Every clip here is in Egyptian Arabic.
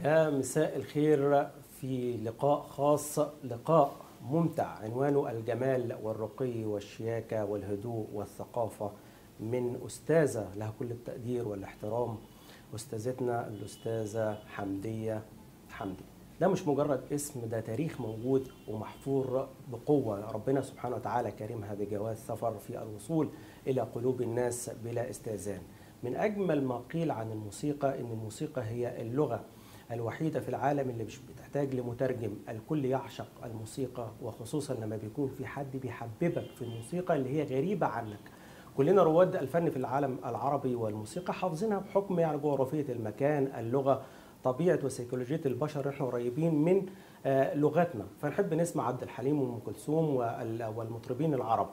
يا مساء الخير في لقاء خاص لقاء ممتع عنوانه الجمال والرقي والشياكة والهدوء والثقافة من أستاذة لها كل التقدير والاحترام أستاذتنا الأستاذة حمدية حمدي ده مش مجرد اسم ده تاريخ موجود ومحفور بقوة ربنا سبحانه وتعالى كرمها بجواز سفر في الوصول إلى قلوب الناس بلا استئذان من أجمل ما قيل عن الموسيقى إن الموسيقى هي اللغة الوحيدة في العالم اللي مش بتحتاج لمترجم الكل يعشق الموسيقى وخصوصا لما بيكون في حد بيحببك في الموسيقى اللي هي غريبة عنك كلنا رواد الفن في العالم العربي والموسيقى حافظينها بحكم يعني جغرافية المكان اللغة طبيعة وسيكولوجية البشر احنا قريبين من آه، لغتنا فنحب نسمع عبد الحليم وام كلثوم وال- والمطربين العرب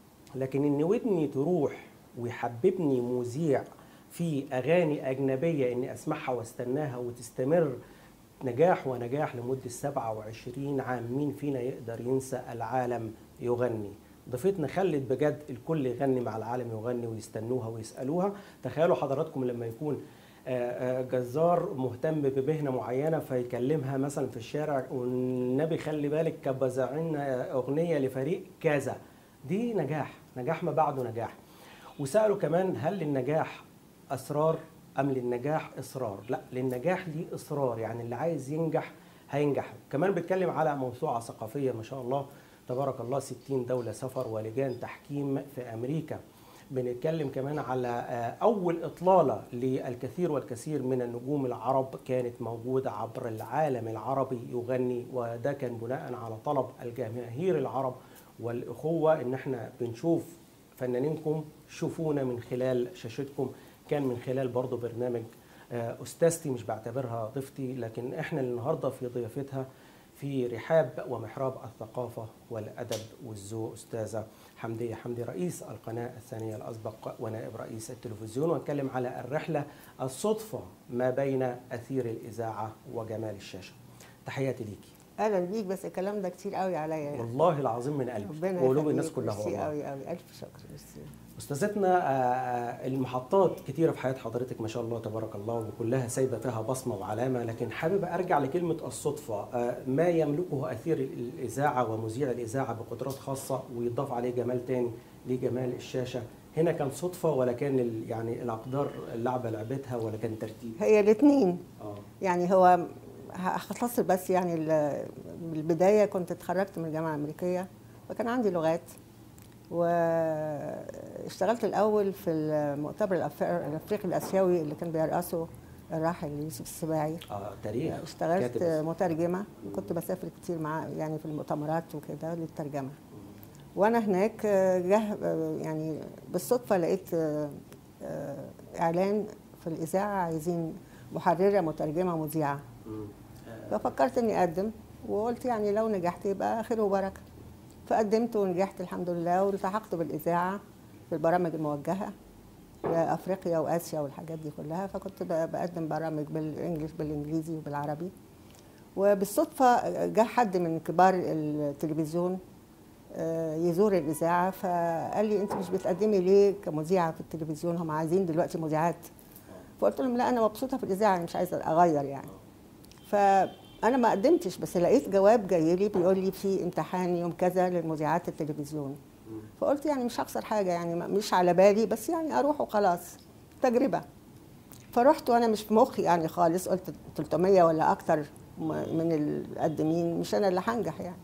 لكن ان ودني تروح ويحببني مذيع في اغاني اجنبيه اني اسمعها واستناها وتستمر نجاح ونجاح لمده 27 عام مين فينا يقدر ينسى العالم يغني ضيفتنا خلت بجد الكل يغني مع العالم يغني ويستنوها ويسالوها تخيلوا حضراتكم لما يكون آه، آه، جزار مهتم بمهنه معينه فيكلمها مثلا في الشارع والنبي خلي بالك كبزعين اغنيه لفريق كذا دي نجاح نجاح ما بعده نجاح وسالوا كمان هل للنجاح اسرار ام للنجاح اصرار لا للنجاح ليه اصرار يعني اللي عايز ينجح هينجح كمان بيتكلم على موسوعه ثقافيه ما شاء الله تبارك الله 60 دوله سفر ولجان تحكيم في امريكا بنتكلم كمان على آه، أول إطلالة للكثير والكثير من النجوم العرب كانت موجودة عبر العالم العربي يغني وده كان بناء على طلب الجماهير العرب والأخوة إن احنا بنشوف فنانينكم شوفونا من خلال شاشتكم كان من خلال برضو برنامج آه، أستاذتي مش بعتبرها ضيفتي لكن احنا النهاردة في ضيافتها في رحاب ومحراب الثقافة والأدب والذوق أستاذة حمدية حمدي رئيس القناة الثانية الأسبق ونائب رئيس التلفزيون ونتكلم على الرحلة الصدفة ما بين أثير الإذاعة وجمال الشاشة تحياتي ليكي اهلا بيك بس الكلام ده كتير قوي عليا يعني والله العظيم من قلبي ربنا وقلوب الناس يخليك. كلها ميرسي والله قوي قوي الف شكر ميرسي استاذتنا آه، آه، المحطات كتيرة في حياة حضرتك ما شاء الله تبارك الله وكلها سايبة فيها بصمة وعلامة لكن حابب أرجع لكلمة الصدفة آه، ما يملكه أثير الإذاعة ومذيع الإذاعة بقدرات خاصة ويضاف عليه جمال تاني لجمال الشاشة هنا كان صدفة ولا كان ال- يعني الأقدار اللعبة لعبتها ولا كان ترتيب؟ هي الاثنين اه يعني هو هختصر بس يعني ال- بالبدايه كنت اتخرجت من الجامعه الامريكيه فكان عندي لغات واشتغلت الاول في المؤتمر الأف- الافريقي الاسيوي اللي كان بيرأسه الراحل يوسف السباعي اه تاريخ اشتغلت كاتب. مم. مترجمه كنت بسافر كتير مع يعني في المؤتمرات وكده للترجمه وانا هناك آه، جه آه، يعني بالصدفه لقيت آه، آه، اعلان في الاذاعه عايزين محرره مترجمه مذيعه مم. آه، ففكرت اني اقدم وقلت يعني لو نجحت يبقى خير وبركه فقدمت ونجحت الحمد لله والتحقت بالاذاعه في البرامج الموجهه لافريقيا واسيا والحاجات دي كلها فكنت ب- بقدم برامج بالانجلش بالانجليزي وبالعربي وبالصدفه جه حد من كبار التلفزيون آه، يزور الاذاعه فقال لي انت مش بتقدمي ليه كمذيعه في التلفزيون هم عايزين دلوقتي مذيعات فقلت لهم لا انا مبسوطه في الاذاعه مش عايزه اغير يعني فانا ما قدمتش بس لقيت جواب جاي لي بيقول لي في امتحان يوم كذا للمذيعات التلفزيون مم. فقلت يعني مش هخسر حاجه يعني ما- مش على بالي بس يعني اروح وخلاص تجربه فرحت وانا مش في مخي يعني خالص قلت 300 ولا اكتر م- من المقدمين مش انا اللي هنجح يعني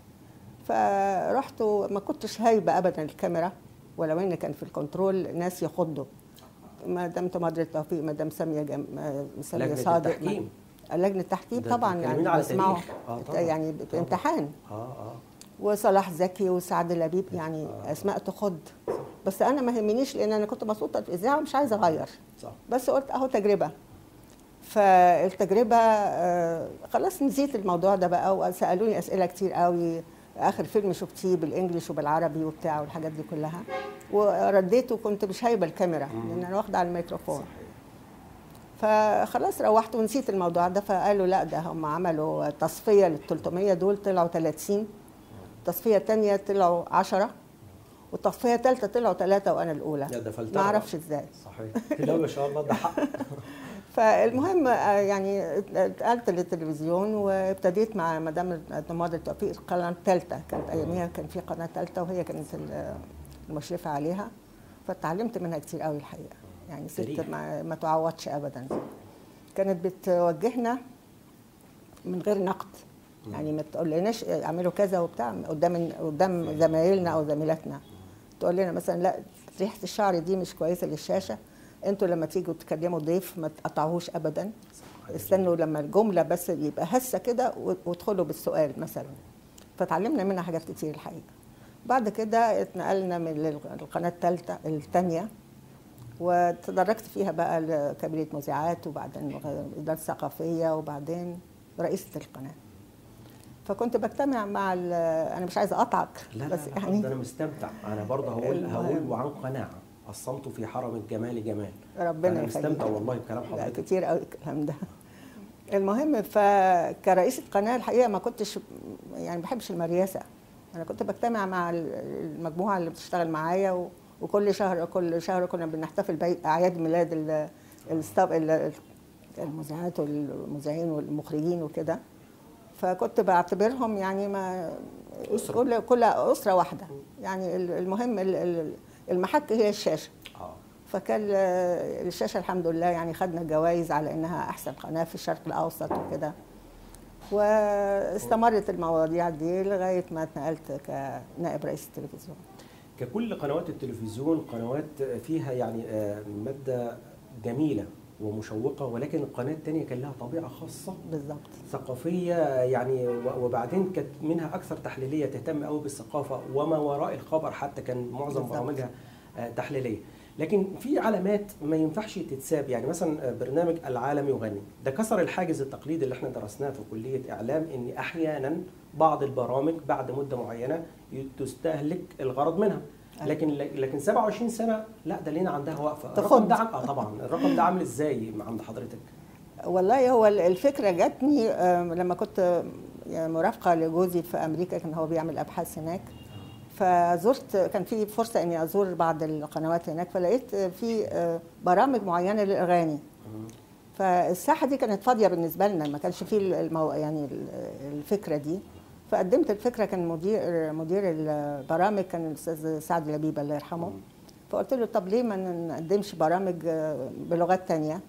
فرحت وما كنتش هايبه ابدا الكاميرا ولو ان كان في الكنترول ناس يخضوا مدام تمادر التوفيق مدام ساميه جم... آه، ساميه لجنة صادق التحكيم. لجنه التحكيم ده طبعا بتتكلمين يعني على بسمعه تاريخ. آه، طبعاً. يعني طبعاً. امتحان اه اه وصلاح زكي وسعد لبيب يعني آه. اسماء تخض بس انا ما يهمنيش لان انا كنت مبسوطه في الاذاعه ومش عايزه اغير صح بس قلت اهو تجربه فالتجربه آه، خلاص نسيت الموضوع ده بقى وسالوني اسئله كتير قوي اخر فيلم شفتيه بالانجلش وبالعربي وبتاع والحاجات دي كلها ورديت وكنت مش هايبه الكاميرا لان انا واخده على الميكروفون فخلاص روحت ونسيت الموضوع ده فقالوا لا ده هم عملوا تصفيه لل 300 دول طلعوا 30 تصفيه تانية طلعوا 10 والتصفيه الثالثه طلعوا ثلاثه وانا الاولى لا ده فلترة ما اعرفش ازاي صحيح لا ما شاء الله ده حق فالمهم آه، يعني اتقلت للتلفزيون وابتديت مع مدام نماضي توفيق القناه الثالثه كانت اياميها كان في قناه ثالثه وهي كانت ال- المشرفه عليها فتعلمت منها كتير قوي الحقيقه يعني ست تاريخ. ما, ما تعوضش ابدا كانت بتوجهنا من غير نقد يعني ما تقولناش اعملوا كذا وبتاع قدام قدام زمايلنا او زميلاتنا تقول لنا مثلا لا ريحه الشعر دي مش كويسه للشاشه انتوا لما تيجوا تكلموا ضيف ما تقطعوهوش ابدا استنوا لما الجمله بس يبقى هسه كده و- وادخلوا بالسؤال مثلا فتعلمنا منها حاجات كتير الحقيقه بعد كده اتنقلنا من لل- القناه الثالثه الثانيه وتدرجت فيها بقى لكبيرة مذيعات وبعدين إدارة ثقافية وبعدين رئيسة القناة فكنت بجتمع مع ال- أنا مش عايزة أقطعك لا لا بس لا يعني ده انا مستمتع انا برضه هقول المهم. هقول وعن قناعه الصمت في حرم الجمال جمال ربنا انا يخليك. مستمتع والله بكلام لا حضرتك كتير قوي الكلام ده المهم فكرئيسة قناة الحقيقة ما كنتش يعني ما بحبش المرياسة أنا كنت بجتمع مع ال- المجموعة اللي بتشتغل معايا و- وكل شهر كل شهر كنا بنحتفل بأعياد ميلاد ال- الستاف ال- المذيعات والمذيعين والمخرجين وكده فكنت بعتبرهم يعني ما أسرة. كل كل أسرة واحدة يعني ال- المهم ال- ال- المحك هي الشاشة اه فكان آه، الشاشه الحمد لله يعني خدنا جوائز على انها احسن قناه في الشرق الاوسط وكده واستمرت المواضيع دي لغايه ما اتنقلت كنائب رئيس التلفزيون ككل قنوات التلفزيون قنوات فيها يعني آه، ماده جميله ومشوقه ولكن القناه الثانيه كان لها طبيعه خاصه بالظبط ثقافيه يعني و- وبعدين كانت منها اكثر تحليليه تهتم قوي بالثقافه وما وراء الخبر حتى كان معظم بالظبط. برامجها آه، تحليليه لكن في علامات ما ينفعش تتساب يعني مثلا برنامج العالم يغني ده كسر الحاجز التقليدي اللي احنا درسناه في كليه اعلام ان احيانا بعض البرامج بعد مده معينه تستهلك الغرض منها لكن لكن 27 سنه لا ده لينا عندها وقفه الرقم تخض. ده عم- اه طبعا الرقم ده عامل ازاي عند حضرتك والله هو الفكره جاتني آه، لما كنت يعني مرافقه لجوزي في امريكا كان هو بيعمل ابحاث هناك فزرت كان في فرصه اني ازور بعض القنوات هناك فلقيت في آه، برامج معينه للاغاني فالساحه دي كانت فاضيه بالنسبه لنا ما كانش فيه المو... يعني ال- الفكره دي فقدمت الفكره كان مدير مدير البرامج كان الاستاذ سعد لبيب الله يرحمه فقلت له طب ليه ما نقدمش برامج آه، بلغات تانية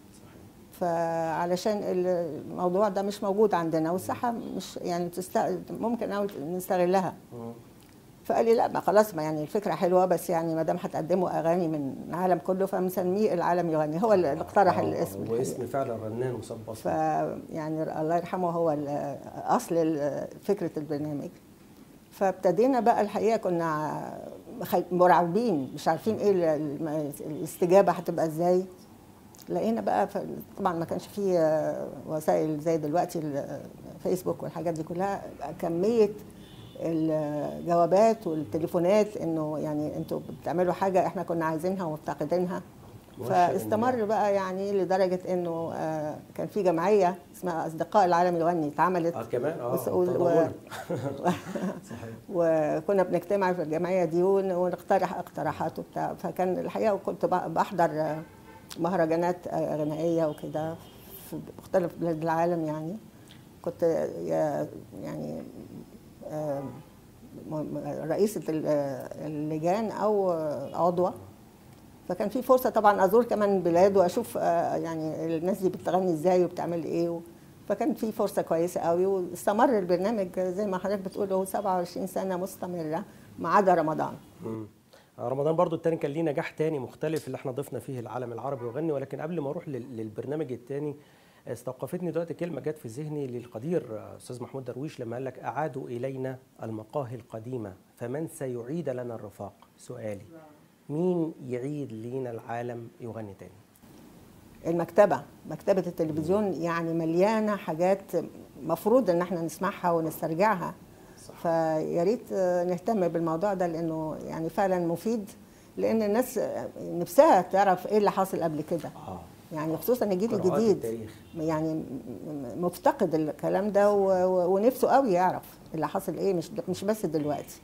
فعلشان الموضوع ده مش موجود عندنا والساحه مش يعني تست... ممكن أوي نستغلها فقال لي لا ما خلاص ما يعني الفكره حلوه بس يعني ما دام هتقدموا اغاني من العالم كله فمسميه العالم يغني هو اللي اقترح آه، الاسم هو الحقيقة. اسم فعلا رنان وصب ف بصمه يعني الله يرحمه هو ال- اصل ال- فكره البرنامج فابتدينا بقى الحقيقه كنا خي- مرعوبين مش عارفين ايه ال- الم- الاستجابه هتبقى ازاي لقينا بقى ف- طبعا ما كانش فيه آه، وسائل زي دلوقتي الفيسبوك والحاجات دي كلها كميه الجوابات والتليفونات انه يعني انتوا بتعملوا حاجه احنا كنا عايزينها ومفتقدينها مؤشر فاستمر إن- بقى يعني لدرجه انه آه، كان في جمعيه اسمها اصدقاء العالم يغني اتعملت اه كمان اه وس- و- تضامنا. صحيح وكنا بنجتمع في الجمعيه دي ون- ونقترح اقتراحات وبتاع فكان الحقيقه وكنت ب- بحضر آه، مهرجانات آه، غنائيه وكده في مختلف بلاد العالم يعني كنت يا- يعني آه، م- م- رئيسه ال- آه، اللجان او آه، عضوه فكان في فرصه طبعا ازور كمان بلاد واشوف آه، يعني الناس دي بتغني ازاي وبتعمل ايه و- فكان في فرصه كويسه قوي واستمر البرنامج زي ما حضرتك بتقول هو 27 سنه مستمره ما عدا رمضان مم. آه، رمضان برضو التاني كان ليه نجاح تاني مختلف اللي احنا ضفنا فيه العالم العربي يغني ولكن قبل ما اروح لل- للبرنامج التاني استوقفتني دلوقتي كلمه جت في ذهني للقدير آه، استاذ محمود درويش لما قال لك اعادوا الينا المقاهي القديمه فمن سيعيد لنا الرفاق سؤالي مين يعيد لينا العالم يغني تاني المكتبه مكتبه التلفزيون يعني مليانه حاجات مفروض ان احنا نسمعها ونسترجعها صح. فيا ريت آه، نهتم بالموضوع ده لانه يعني فعلا مفيد لان الناس آه، نفسها تعرف ايه اللي حاصل قبل كده اه يعني خصوصا الجيل قراءات الجديد التاريخ. يعني م- م- مفتقد الكلام ده و- و- ونفسه قوي يعرف اللي حصل ايه مش مش بس دلوقتي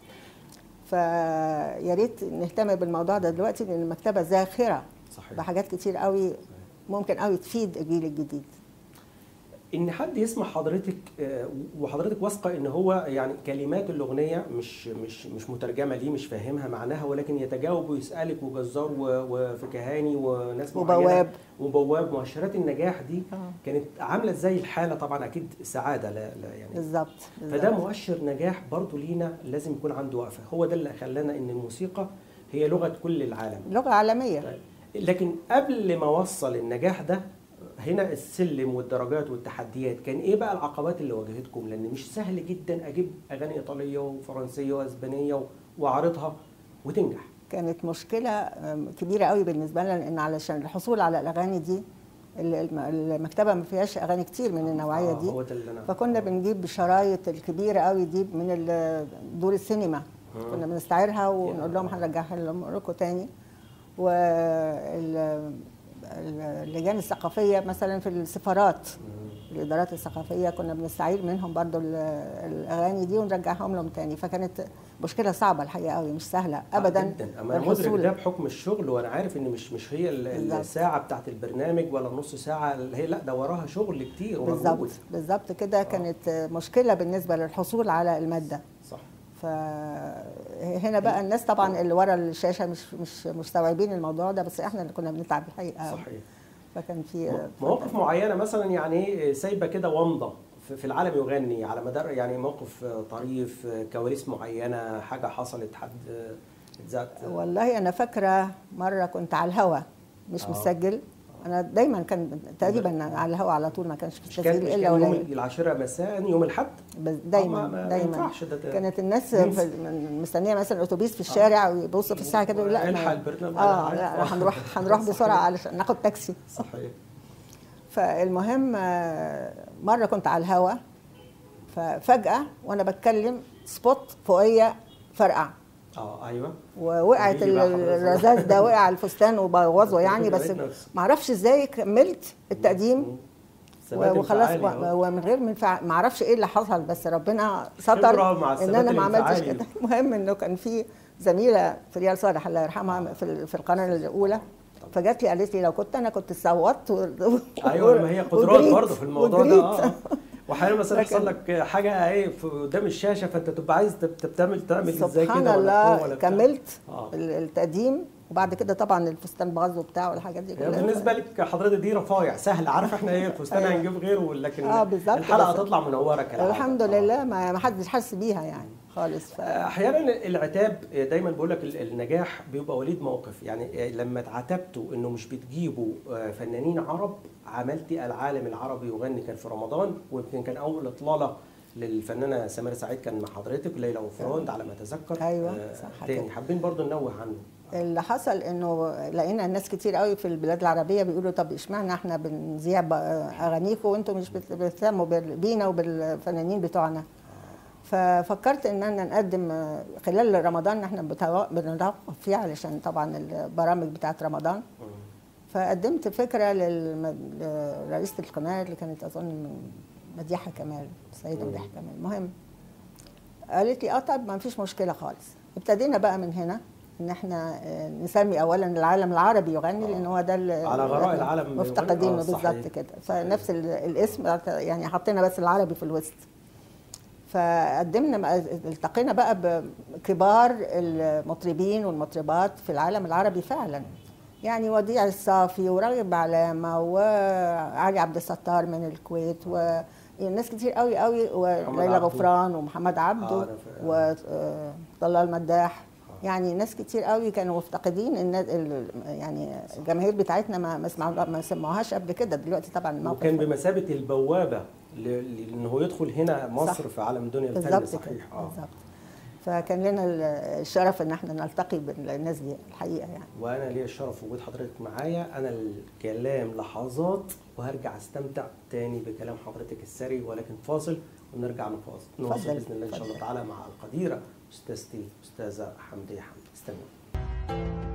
فيا ريت نهتم بالموضوع ده دلوقتي لان المكتبه زاخره صحيح بحاجات كتير قوي ممكن قوي تفيد الجيل الجديد ان حد يسمع حضرتك آه، وحضرتك واثقه ان هو يعني كلمات الاغنيه مش مش مش مترجمه ليه مش فاهمها معناها ولكن يتجاوب ويسالك وجزار و- وفكهاني وناس معينة وبواب. وبواب مؤشرات النجاح دي آه. كانت عامله ازاي الحاله طبعا اكيد سعاده لا, لا يعني بالظبط فده بالظبط. مؤشر نجاح برضو لينا لازم يكون عنده وقفه هو ده اللي خلانا ان الموسيقى هي لغه كل العالم لغه عالميه طيب. لكن قبل ما اوصل النجاح ده هنا السلم والدرجات والتحديات كان ايه بقى العقبات اللي واجهتكم لان مش سهل جدا اجيب اغاني ايطاليه وفرنسيه واسبانيه واعرضها وتنجح كانت مشكله آم، كبيره قوي بالنسبه لنا لان علشان الحصول على الاغاني دي ال- الم- المكتبه ما فيهاش اغاني كتير من النوعيه آه، دي هو ده اللي انا فكنا بنجيب الشرايط الكبيره قوي دي من ال- دور السينما آه. كنا بنستعيرها ونقول لهم هنرجعها لكم تاني واللجان الثقافيه مثلا في السفارات الادارات الثقافيه كنا بنستعير منهم برضو ال- الاغاني دي ونرجعهم لهم تاني فكانت مشكله صعبه الحقيقه قوي مش سهله ابدا آه جدا اما انا مدرك ده بحكم الشغل وانا عارف ان مش مش هي ال- بالظبط. الساعه بتاعت البرنامج ولا النص ساعه اللي هي لا ده وراها شغل كتير بالظبط ومجهود بالظبط كده كانت مشكله بالنسبه للحصول على الماده صح فهنا بقى الناس طبعا اللي ورا الشاشه مش مش مستوعبين الموضوع ده بس احنا اللي كنا بنتعب الحقيقه صحيح فكان في مواقف معينه مثلا يعني ايه سايبه كده ومضه في في العالم يغني على مدار يعني موقف طريف كواليس معينه حاجه حصلت حد اتذات والله انا فاكره مره كنت على الهوا مش آه. مسجل انا دايما كان تقريبا على الهوا على طول ما كانش في مش كان تسجيل مش الا كان يوم قليل العاشرة مساء يوم الحد بس آه، ما- دايما ما دايما ينفعش ده- ده- كانت الناس ننسى. في مستنيه مثلا اتوبيس في الشارع ويبص في الساعه كده يقول لا الحق ما- البرنامج اه أنا لا عارف. لا، هنروح هنروح صحيح. بسرعه علشان ناخد تاكسي صحيح فالمهم آه، مره كنت على الهوا ففجاه وانا بتكلم سبوت فوقيه فرقع اه ايوه ووقعت قولي لي بقى ال- حضرتك. الرذاذ ده وقع على الفستان وبوظه يعني بس جابتنا بس. ما اعرفش ازاي كملت التقديم ثبات وخلاص انفعالي أهو. ومن غير منفع ما اعرفش ايه اللي حصل بس ربنا ستر خبرة مع ان الثبات انا ما عملتش الانفعالي. كده المهم انه كان في زميله فريال صالح الله يرحمها في ال- في القناه الاولى فجات لي قالت لي لو كنت انا كنت صوتت و... ايوه ما هي قدرات وجريت- برضه في الموضوع وجريت. ده اه واحيانا مثلا لكن- يحصل لك حاجه ايه في قدام الشاشه فانت تبقى عايز تب- بتعمل تعمل ازاي سبحان كده ولا الله فوق ولا بتاع. كملت آه. ال- التقديم وبعد كده طبعا الفستان باظ وبتاع والحاجات دي هي كلها بالنسبه لك حضرتك دي رفايع سهل عارف احنا ايه الفستان أيوة. هنجيب غيره لكن آه، بالظبط الحلقه بس- هتطلع منوره كالعاده الحمد آه. لله ما ما حدش حس بيها يعني خالص ف... احيانا العتاب دايما بقول لك النجاح بيبقى وليد موقف يعني لما اتعاتبتوا انه مش بتجيبوا فنانين عرب عملتي العالم العربي يغني كان في رمضان ويمكن كان اول اطلاله للفنانه سمير سعيد كان مع حضرتك ليلى وفرونت على ما اتذكر أيوة، آه، صح تاني كده. حابين برضو ننوه عنه اللي حصل انه لقينا الناس كتير قوي في البلاد العربيه بيقولوا طب اشمعنى احنا بنذيع بقى اغانيكم وانتم مش بت- بتهتموا بال- بينا وبالفنانين بتوعنا ففكرت ان انا نقدم آه، خلال رمضان احنا بتوا- بنتوقف فيه علشان طبعا البرامج بتاعت رمضان فقدمت فكره للم- لرئيسه القناه اللي كانت اظن من مديحه كمال السيده مديحه كمال المهم قالت لي اه طب ما فيش مشكله خالص ابتدينا بقى من هنا ان احنا آه، نسمي اولا العالم العربي يغني لان هو ده اللي على غراء إحنا العالم مفتقدينه يغني. آه، صحيح. بالظبط كده فنفس ال- الاسم يعني حطينا بس العربي في الوسط فقدمنا بقى- التقينا بقى بكبار المطربين والمطربات في العالم العربي فعلا يعني وديع الصافي وراغب علامه وعلي عبد الستار من الكويت وناس كتير قوي قوي وليلى عبده. غفران ومحمد آه، عبده أنا فا- وطلال المداح يعني ناس كتير قوي كانوا مفتقدين ان ال- يعني الجماهير بتاعتنا ما ما سمعوا- ما سمعوهاش قبل كده دلوقتي طبعا الموقف وكان بمثابه البوابه ل- لان هو يدخل هنا مصر صح. في عالم الدنيا الفن بالظبط صحيح كده اه بالظبط فكان لنا ال- الشرف ان احنا نلتقي بالناس دي الحقيقه يعني وانا ليا الشرف وجود حضرتك معايا انا الكلام لحظات وهرجع استمتع تاني بكلام حضرتك السري ولكن فاصل ونرجع نفاصل نواصل اتفضل، باذن الله ان شاء الله اتفضل. تعالى مع القديره استاذتي استاذه حمديه حمد استنوا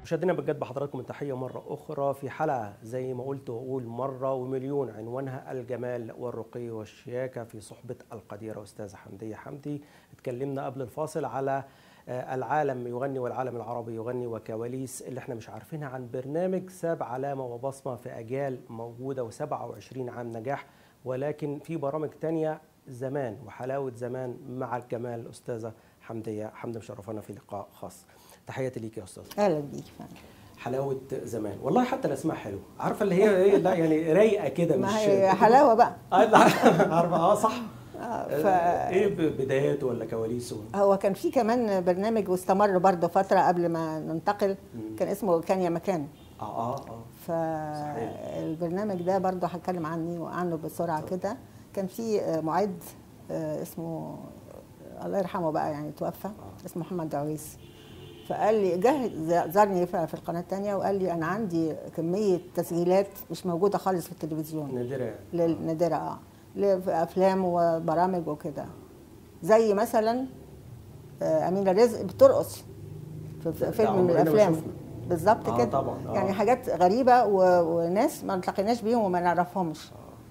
مشاهدينا بجد بحضراتكم التحية مرة أخرى في حلقة زي ما قلت وأقول مرة ومليون عنوانها الجمال والرقي والشياكة في صحبة القديرة أستاذة حمدية حمدي اتكلمنا قبل الفاصل على آه، العالم يغني والعالم العربي يغني وكواليس اللي احنا مش عارفينها عن برنامج ساب علامة وبصمة في أجيال موجودة و27 عام نجاح ولكن في برامج تانية زمان وحلاوة زمان مع الجمال الأستاذة حمدية حمدي مشرفانا في لقاء خاص تحياتي ليك يا أستاذ اهلا بيك فعلا حلاوه زمان والله حتى الاسماء حلوه عارفه اللي هي ايه لا يعني رايقه كده مش ما هي حلاوه بقى اه لا عارفه اه صح آه، آه، ف... ايه ب- بداياته ولا كواليسه هو كان في كمان برنامج واستمر برضه فتره قبل ما ننتقل كان اسمه كان يا مكان اه اه اه فالبرنامج ده برضه هتكلم عني عنه بسرعه كده كان في آه، معد آه، اسمه الله يرحمه بقى يعني توفى اسمه محمد دعويس فقال لي جه زارني ف- في القناه الثانيه وقال لي انا عندي كميه تسجيلات مش موجوده خالص في التلفزيون نادره يعني. للنادرة اه لأفلام وبرامج وكده زي مثلا آه، أمينة رزق بترقص في في ده فيلم من عمرنا ما الأفلام شفنا. بالظبط آه كده طبعا، آه. يعني حاجات غريبة و- وناس ما التقيناش بيهم وما نعرفهمش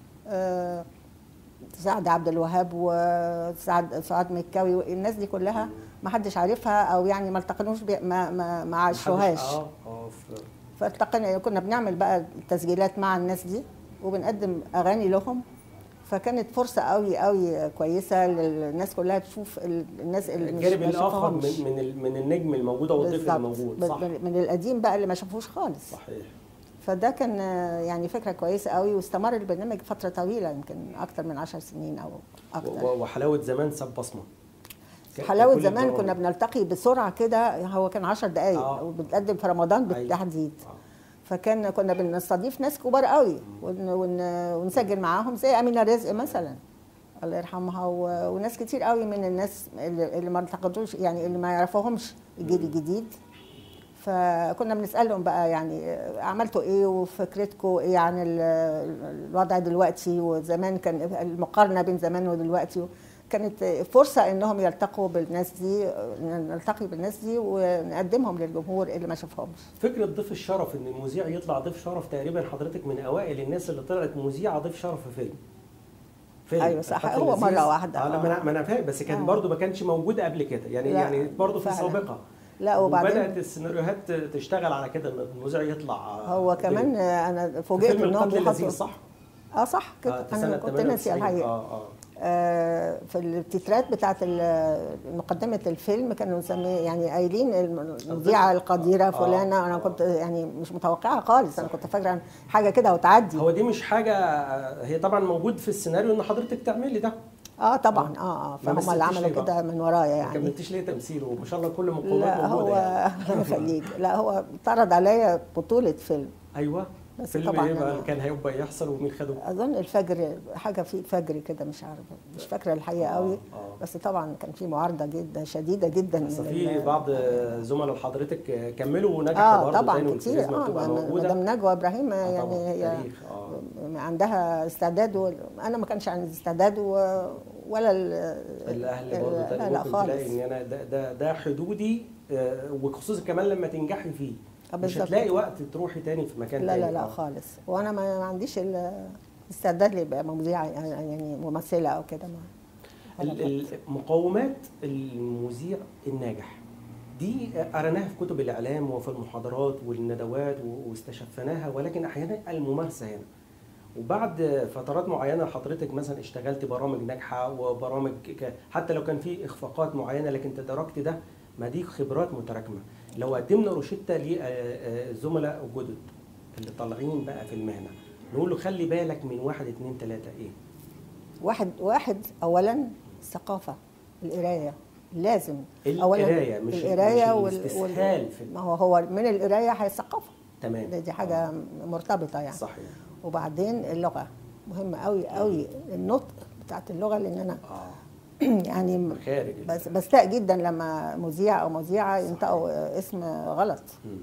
آه، سعد عبد الوهاب وسعد سعاد مكاوي الناس دي كلها ما حدش عارفها او يعني ما التقينوش بي- ما ما ما عاشوهاش اه اه في- فالتقينا كنا بنعمل بقى تسجيلات مع الناس دي وبنقدم اغاني لهم فكانت فرصه قوي قوي كويسه للناس كلها تشوف ال- الناس اللي مش الجانب ما الاخر شافوهمش. من من ال- من النجم الموجود او الضيف اللي بالظبط. موجود من- صح من القديم بقى اللي ما شافوش خالص صحيح فده كان آه، يعني فكره كويسه قوي واستمر البرنامج فتره طويله يمكن اكتر من عشر سنين او و- اكتر و- وحلاوه زمان ساب بصمه ك- حلاوه ككل زمان البرامج. كنا بنلتقي بسرعه كده هو كان 10 دقائق آه. وبتقدم في رمضان أيوة. بالتحديد آه. فكان كنا بنستضيف ناس كبار قوي ون ون ونسجل معاهم زي امينه رزق مثلا الله يرحمها و- وناس كتير قوي من الناس اللي, اللي ما التقطوش يعني اللي ما يعرفوهمش الجيل الجديد فكنا بنسالهم بقى يعني عملتوا ايه وفكرتكم ايه عن ال- الوضع دلوقتي وزمان كان المقارنه بين زمان ودلوقتي كانت فرصه انهم يلتقوا بالناس دي نلتقي بالناس دي ونقدمهم للجمهور اللي ما شافهمش فكره ضيف الشرف ان المذيع يطلع ضيف شرف تقريبا حضرتك من اوائل الناس اللي طلعت مذيعه ضيف شرف في فيلم فيلم أيوة صح، الفتى هو اللذيذ. مرة واحدة، آه لا، آه. ما انا ما انا فاهم بس كان آه. برضو ما كانش موجود قبل كده يعني لا، يعني برضو في فعلا. سابقه لا وبعدين وبدات السيناريوهات تشتغل على كده ان المذيع يطلع هو كمان انا فوجئت فيلم انهم القتل اللذيذ بيحطوا صح؟ اه صح كده آه، انا سنة كنت ناسيه 98. الحقيقه اه اه آه في التترات بتاعت ال- مقدمه الفيلم كانوا مسميه يعني قايلين المذيعه القديره آه، فلانه انا آه. كنت يعني مش متوقعه خالص انا كنت فاكره حاجه كده وتعدي هو دي مش حاجه هي طبعا موجود في السيناريو ان حضرتك تعملي ده اه طبعا اه اه ما فهم اللي مثلتيش عملوا ليه بقى؟ كده من ورايا ما يعني كملتيش ليه تمثيل وما شاء الله كل المقومات لا موجوده هو يعني. الله يخليك لا هو اتعرض عليا بطوله فيلم ايوه بس فيلم طبعاً ايه بقى أنا- كان هيبقى يحصل ومين خده اظن الفجر حاجه في فجر كده مش عارفه مش فاكره الحقيقه آه، قوي آه. بس طبعا كان في معارضه جدا شديده جدا بس من في ال- بعض زملاء لحضرتك كملوا ونجحوا اه برضه طبعا تاني كتير والكاريزما اه بتبقى مدام موجوده نجوى ابراهيم آه يعني طبعاً، هي تاريخ اه عندها استعداد و... انا ما كانش عندي استعداد و... ولا ال... الاهل برضه لا تاني لا ممكن خالص تلاقي ان انا ده ده, ده حدودي آه، وخصوصا كمان لما تنجحي فيه آه، مش بالظبط. هتلاقي وقت تروحي تاني في مكان لا تاني لا لا آه. خالص وانا ما ما عنديش ال- استعداد لابقى مذيعه يعني يعني ممثله او كده ما ال- ال- مقومات المذيع الناجح دي قريناها في كتب الاعلام وفي المحاضرات والندوات و- واستشفناها ولكن احيانا الممارسه هنا وبعد فترات معينه حضرتك مثلا اشتغلت برامج ناجحه وبرامج ك- حتى لو كان في اخفاقات معينه لكن تداركت ده ما دي خبرات متراكمه لو قدمنا روشته للزملاء الجدد اللي طالعين بقى في المهنه نقول له خلي بالك من واحد اتنين تلاته ايه واحد واحد اولا الثقافه القرايه لازم القراية مش- القرايه مش الاستسهال في- ما هو هو من القرايه هي الثقافه تمام دي, دي حاجه مرتبطه يعني صحيح وبعدين اللغه مهمه قوي قوي النطق بتاعت اللغه لان انا اه يعني مخارج بس بستاء جدا لما مذيع او مذيعه ينطقوا اسم غلط مم.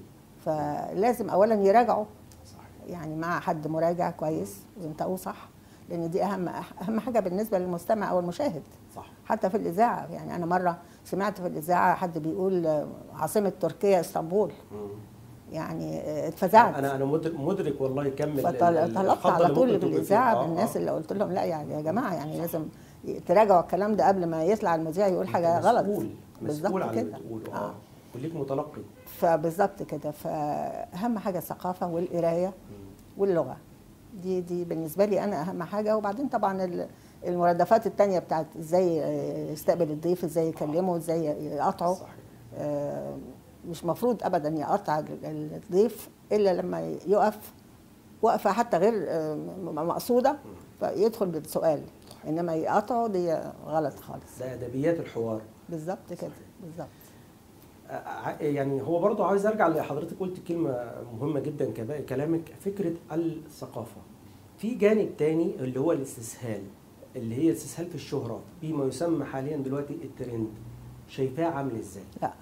فلازم اولا يراجعوا صحيح يعني مع حد مراجع كويس وينطقوه صح لان دي اهم اهم حاجه بالنسبه للمستمع او المشاهد صح حتى في الاذاعه يعني انا مره سمعت في الاذاعه حد بيقول عاصمه تركيا اسطنبول مم. يعني آه، اتفزعت انا انا مدرك, مدرك والله كمل فطلبت الخطة على اللي طول ممكن تبقى بالاذاعه فيها. آه، بالناس آه. اللي قلت لهم لا يعني يا جماعه يعني لازم تراجعوا الكلام ده قبل ما يطلع المذيع يقول حاجه أنت غلط مسؤول بالظبط مسؤول عن اللي كده. بتقوله آه. اه وليك متلقي فبالظبط كده فاهم حاجه الثقافه والقرايه واللغه دي دي بالنسبه لي انا اهم حاجه وبعدين طبعا ال- المرادفات التانية بتاعت ازاي آه، يستقبل الضيف ازاي يكلمه ازاي يقاطعه صحيح آه، مش مفروض ابدا يقطع ال- الضيف الا لما يقف وقفه حتى غير آه، م- مقصوده فيدخل بالسؤال انما يقاطعه دي غلط خالص ده ادبيات الحوار بالظبط كده بالظبط ع- يعني هو برضه عاوز ارجع لحضرتك قلت كلمه مهمه جدا كباقي كلامك فكره الثقافه في جانب تاني اللي هو الاستسهال اللي هي الاستسهال في الشهرات بما يسمى حاليا دلوقتي الترند شايفاه عامل ازاي لا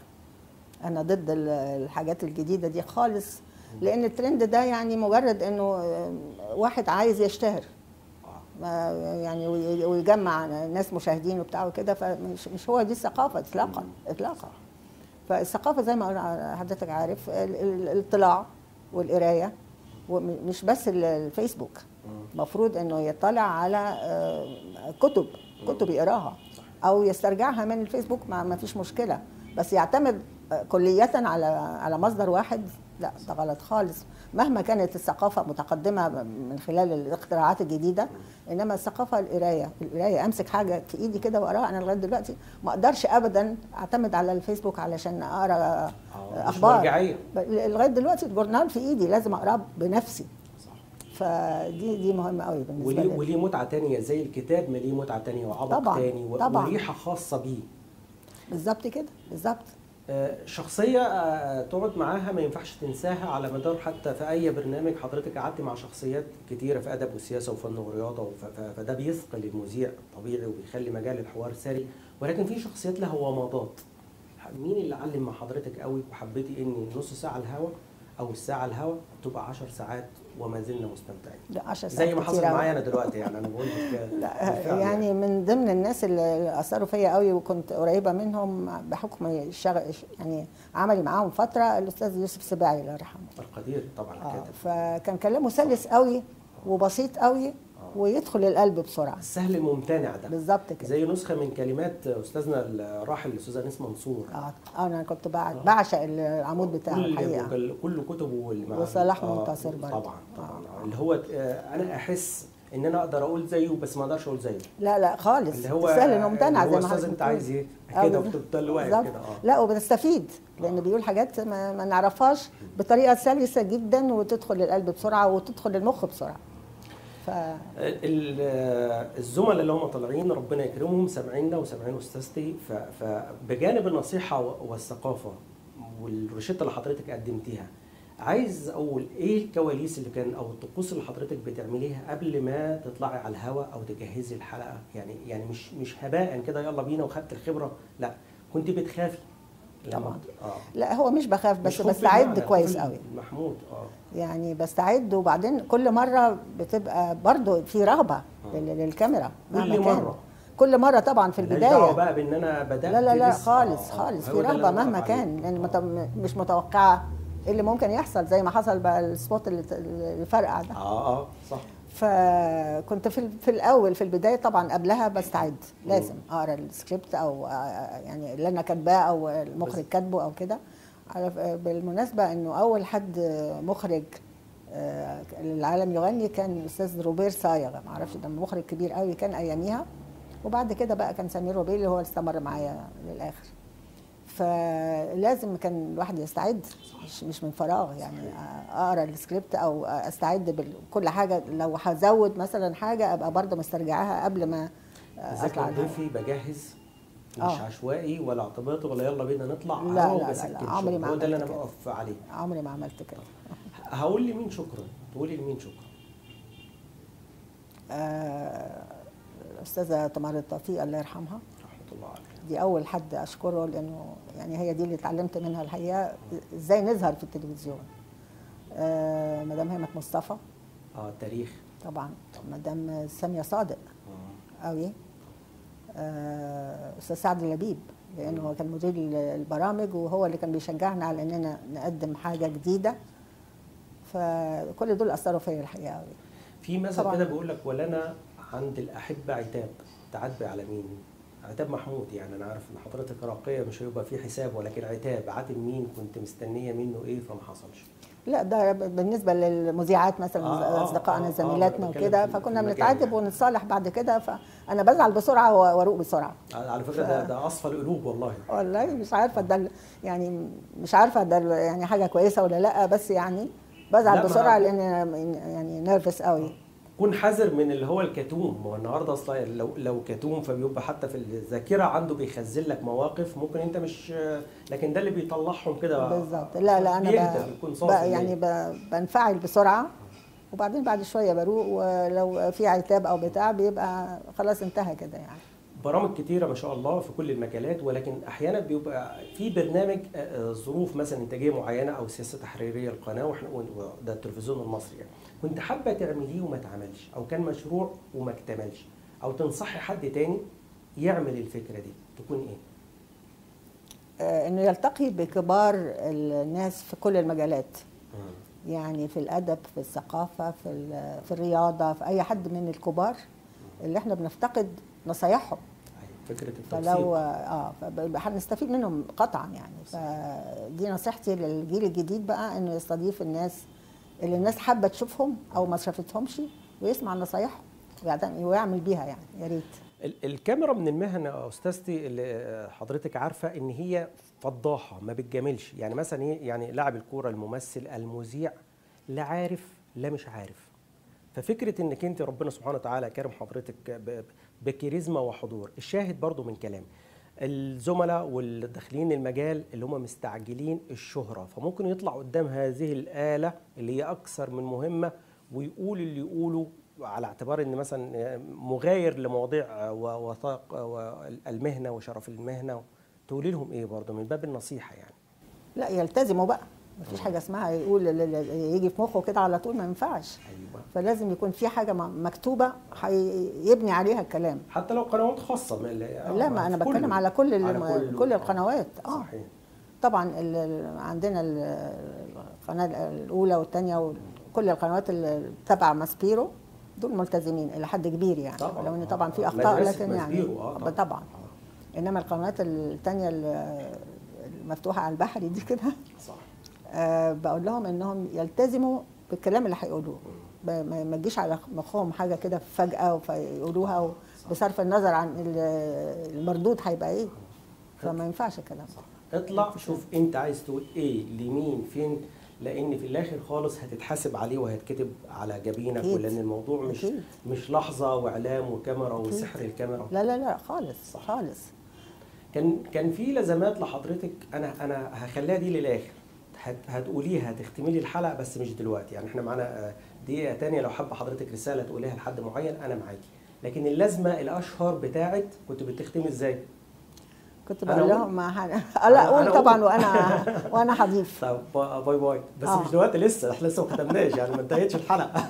انا ضد ال- الحاجات الجديده دي خالص لان الترند ده يعني مجرد انه آه، واحد عايز يشتهر آه. ما يعني وي- ويجمع ناس مشاهدين وبتاع وكده فمش مش هو دي الثقافه اطلاقا اطلاقا فالثقافه زي ما حضرتك عارف ال- ال- الاطلاع والقرايه ومش بس ال- الفيسبوك المفروض انه يطلع على آه، كتب كتب يقراها او يسترجعها من الفيسبوك ما ما فيش مشكله بس يعتمد آه، كلية على على مصدر واحد لا ده غلط خالص مهما كانت الثقافة متقدمة من خلال الاختراعات الجديدة انما الثقافة القراية القراية امسك حاجة في ايدي كده واقراها انا لغاية دلوقتي ما اقدرش ابدا اعتمد على الفيسبوك علشان اقرا آه، مش اخبار مرجعية. ب- لغايه دلوقتي الجورنال في ايدي لازم اقراه بنفسي صح فدي دي مهمه قوي بالنسبه وليه لي وليه متعه تانية زي الكتاب ما ليه متعه تانية وعبق طبعاً، تاني و- طبعاً. وريحه خاصه بيه بالظبط كده بالظبط آه، شخصية آه، تقعد معاها ما ينفعش تنساها على مدار حتى في أي برنامج حضرتك قعدت مع شخصيات كتيرة في أدب وسياسة وفن ورياضة وف- ف- فده بيثقل المذيع طبيعي وبيخلي مجال الحوار سري ولكن في شخصيات لها ومضات مين اللي علم مع حضرتك قوي وحبيتي ان نص ساعة الهوا أو الساعة الهوا تبقى 10 ساعات وما زلنا مستمتعين ده 10 زي ما ساعات حصل كتير أوي. معايا أنا دلوقتي يعني أنا بقول لك لا بالفعل يعني من ضمن الناس اللي اثروا فيا قوي وكنت قريبه منهم بحكم الشغل يعني عملي معاهم فتره الاستاذ يوسف سباعي الله يرحمه القدير طبعا آه الكاتب فكان كلامه سلس قوي وبسيط قوي ويدخل القلب بسرعه السهل الممتنع ده بالظبط كده زي نسخه من كلمات استاذنا الراحل الاستاذ انيس منصور اه انا كنت بع- بعشق العمود بتاعه كل الحقيقه كل- كل كتبه والمعاني. وصلاح آه، منتصر برضه. طبعا طبعا آه. اللي هو آه، انا احس ان انا اقدر اقول زيه بس ما اقدرش اقول زيه لا لا خالص اللي هو سهل انه ممتنع اللي زي هو ما استاذ حضرتك انت بتقول. عايز ايه آه، كده بالظبط. وتفضل واقف بالظبط. كده اه لا وبنستفيد لان بيقول حاجات ما, ما نعرفهاش بطريقه سلسه جدا وتدخل القلب بسرعه وتدخل المخ بسرعه ف ال- آه، الزملاء اللي هم طالعين ربنا يكرمهم سامعيننا وسامعين استاذتي ف- فبجانب النصيحه و- والثقافه والروشته اللي حضرتك قدمتيها عايز اقول ايه الكواليس اللي كان او الطقوس اللي حضرتك بتعمليها قبل ما تطلعي على الهواء او تجهزي الحلقه يعني يعني مش مش هباء كده يلا بينا وخدت الخبره لا كنت بتخافي لما طبعاً. بت- اه لا هو مش بخاف بس مش خوف بستعد بالمعنى، كويس خوف قوي محمود اه يعني بستعد وبعدين كل مره بتبقى برضو في رغبه آه. لل- للكاميرا كل مهما كان. مرة. كل مره طبعا في ملهاش دعوه البدايه بقى بان انا بدات لا لا لا لسه. خالص آه، آه. خالص هو في ده اللي رغبه أنا مهما بقف كان عليه. لان آه. مت- مش متوقعه ايه اللي ممكن يحصل زي ما حصل بقى السبوت اللي اللي فرقع ده اه اه صح فكنت في في الاول في البدايه طبعا قبلها بستعد لازم اقرا السكريبت او آه، يعني اللي انا كاتباه او المخرج كاتبه او كده على بالمناسبه انه اول حد مخرج آه، للعالم يغني كان الاستاذ روبير صايغ ما اعرفش ده مخرج كبير قوي كان اياميها وبعد كده بقى كان سمير روبير اللي هو اللي استمر معايا للاخر فلازم كان الواحد يستعد مش مش من فراغ يعني اقرا السكريبت او استعد بكل حاجه لو هزود مثلا حاجه ابقى برضه مسترجعاها قبل ما اذا اطلع كان الهوا. ضيفي بجهز مش آه. عشوائي ولا اعتباطي ولا يلا بينا نطلع لا، هوا لا، لا، وبسكن لا، عمري شغل. ما هو ده اللي انا عملت كده. بقف عليه عمري ما عملت كده هقول لمين شكرا تقولي لمين شكرا آه، الاستاذه تمار التوفيق الله يرحمها رحمه الله عليها دي اول حد اشكره لانه يعني هي دي اللي اتعلمت منها الحقيقه ازاي نظهر في التلفزيون آه، مدام همت مصطفى اه التاريخ طبعا مدام ساميه صادق آه. قوي آه، استاذ سعد لبيب لانه هو كان مدير البرامج وهو اللي كان بيشجعنا على اننا نقدم حاجه جديده فكل دول اثروا فيا الحقيقه قوي في مثل طبعاً. كده بيقول لك ولنا عند الاحبه عتاب تعاتبي على مين عتاب محمود يعني انا عارف ان حضرتك راقيه مش هيبقى في حساب ولكن عتاب عاتب مين كنت مستنيه منه ايه فما حصلش لا ده بالنسبه للمذيعات مثلا آه، آه، اصدقائنا آه، آه، زميلاتنا أنا بتكلم وكده في- فكنا في المجال بنتعاتب يعني. ونتصالح بعد كده فانا بزعل بسرعه واروق بسرعه على فكره ده ده اصفى القلوب والله والله مش عارفه ده ال- يعني مش عارفه ده ال- يعني حاجه كويسه ولا لا بس يعني لا، بزعل ما- بسرعه لان يعني نيرفس قوي كون حذر من اللي هو الكتوم هو النهارده اصلا لو لو كتوم فبيبقى حتى في الذاكره عنده بيخزن لك مواقف ممكن انت مش لكن ده اللي بيطلعهم كده بالظبط لا لا انا بيهدى ب- بيكون ب- صافي يعني ب- بنفعل بسرعه وبعدين بعد شويه بروق ولو في عتاب او بتاع بيبقى خلاص انتهى كده يعني برامج كتيرة ما شاء الله في كل المجالات ولكن أحيانا بيبقى في برنامج آه، آه، ظروف مثلا إنتاجية معينة أو سياسة تحريرية القناة وإحنا ده التلفزيون المصري يعني كنت حابة تعمليه وما اتعملش أو كان مشروع وما اكتملش أو تنصحي حد تاني يعمل الفكرة دي تكون إيه؟ آه، انه يلتقي بكبار الناس في كل المجالات يعني في الادب في الثقافه في ال- في الرياضه في اي حد من الكبار اللي احنا بنفتقد نصايحهم أيوة، فكرة فلو التوثيق اه فبقى هنستفيد منهم قطعا يعني فدي نصيحتي للجيل الجديد بقى انه يستضيف الناس اللي الناس حابه تشوفهم او ما شافتهمش ويسمع نصايحهم ويعتم- ويعمل بيها يعني يا ريت ال- الكاميرا من المهن يا استاذتي اللي حضرتك عارفه ان هي فضاحه ما بتجاملش يعني مثلا ايه يعني لاعب الكوره الممثل المذيع لا عارف لا مش عارف ففكره انك انت ربنا سبحانه وتعالى كرم حضرتك ب- بكاريزما وحضور الشاهد برضو من كلامي الزملاء والداخلين المجال اللي هم مستعجلين الشهرة فممكن يطلع قدام هذه الآلة اللي هي أكثر من مهمة ويقول اللي يقوله على اعتبار ان مثلا مغاير لمواضيع ووثائق المهنه وشرف المهنه تقولي لهم ايه برضه من باب النصيحه يعني لا يلتزموا بقى مفيش حاجه اسمها يقول ال- ال- يجي في مخه كده على طول ما ينفعش ايوه فلازم يكون في حاجه م- مكتوبه هيبني عليها الكلام حتى لو قنوات خاصه ما لا ما انا بتكلم على كل ال- كل القنوات اه صحيح طبعا ال- ال- عندنا ال- القناه الاولى والثانيه وكل القنوات اللي تبع ماسبيرو دول ملتزمين الى حد كبير يعني طبعاً. لو ان طبعا في آه. اخطاء مدرسة لكن يعني ماسبيرو، آه، طبعاً. طبعا انما القنوات الثانيه المفتوحه على البحري دي كده صح آه بقول لهم انهم يلتزموا بالكلام اللي هيقولوه ب- ما ما تجيش على مخهم حاجه كده فجاه فيقولوها و- بصرف النظر عن ال- المردود هيبقى ايه فما ينفعش الكلام ده اطلع شوف انت عايز تقول ايه لمين فين لان في الاخر خالص هتتحاسب عليه وهيتكتب على جبينك أكيد. ولان الموضوع مش أكيد. مش لحظه واعلام وكاميرا أكيد. وسحر الكاميرا لا لا لا خالص صح. خالص كان كان في لزمات لحضرتك انا انا هخليها دي للاخر هت هتقوليها هتختمي لي الحلقه بس مش دلوقتي يعني احنا معانا آه، دقيقه تانية لو حابه حضرتك رساله تقوليها لحد معين انا معاكي لكن اللازمه الاشهر بتاعت كنت بتختمي ازاي؟ كنت أنا بقول أقول؟ لهم ما ح- أنا- لا أنا قول طبعا أقول. وانا وانا هضيف طب با- باي باي بس آه. مش دلوقتي لسه احنا لسه ما ختمناش يعني ما انتهتش الحلقه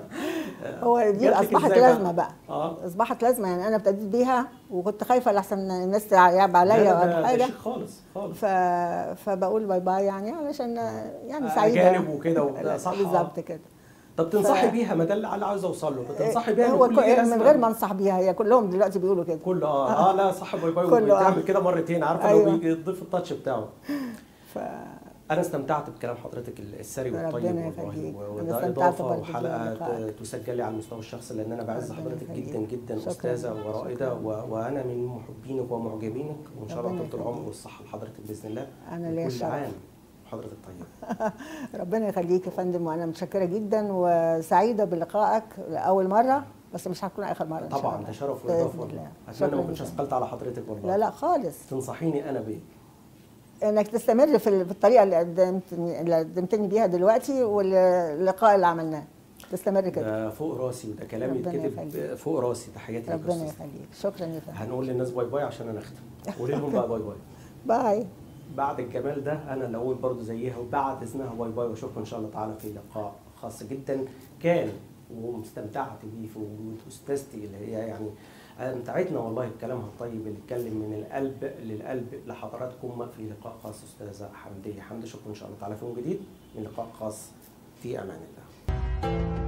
هو دي جاتلك اصبحت إزاي بقى؟ لازمه بقى اه اصبحت لازمه يعني انا ابتديت بيها وكنت خايفه لحسن الناس تعيب لا، عليا لا، ولا ده- ده حاجه شيء خالص خالص ف... فبقول باي باي يعني علشان يعني آه، سعيده أجانب وكده وده صح، آه. بالظبط كده طب تنصحي ف- بيها ما ده اللي انا عاوز اوصل له تنصحي بيها هو لكل ك- إيه من لازمة؟ غير ما انصح بيها هي كلهم دلوقتي بيقولوا كده كله اه اه لا صح باي باي كله، آه. وبتعمل كده مرتين عارفه أيوة. لو بيضيف التاتش بتاعه ف... انا استمتعت بكلام حضرتك السري ربنا والطيب والله يخليك. أنا وده استمتعت اضافه برضه وحلقه بلقائك. تسجل لي على المستوى الشخصي لان انا بعز ربنا حضرتك يخليك. جدا جدا شكراً. استاذه ورائده شكراً. و... وانا من محبينك ومعجبينك وان شاء الله ربنا طول العمر يخليك. والصحه لحضرتك باذن الله أنا ليا وكل الشرف. عام وحضرتك طيب ربنا يخليك يا فندم وانا متشكره جدا وسعيده بلقائك لاول مره بس مش هتكون اخر مره إن شاء طبعا الله. ده شرف بإذن واضافه الله. اتمنى ما شكراً كنتش جداً. اثقلت على حضرتك والله لا لا خالص تنصحيني انا بايه انك تستمر في ال- في الطريقه اللي قدمتني اللي قدمتني بيها دلوقتي واللقاء اللي عملناه تستمر كده ده فوق راسي وده كلام ربنا يتكتب يخليك. فوق راسي تحياتي لك يا ربنا أستاذ. يخليك شكرا يا فندم هنقول للناس باي باي عشان انا اختم قولي لهم بقى باي باي باي بعد الجمال ده انا اللي اقول برضه زيها وبعد اذنها باي باي واشوفكم ان شاء الله تعالى في لقاء خاص جدا كان ومستمتعت بيه في وجود استاذتي اللي هي يعني امتعتنا والله بكلامها الطيب اللي اتكلم من القلب للقلب لحضراتكم في لقاء خاص استاذه حمديه حمدي شكرا ان شاء الله تعالى في يوم جديد من لقاء خاص في امان الله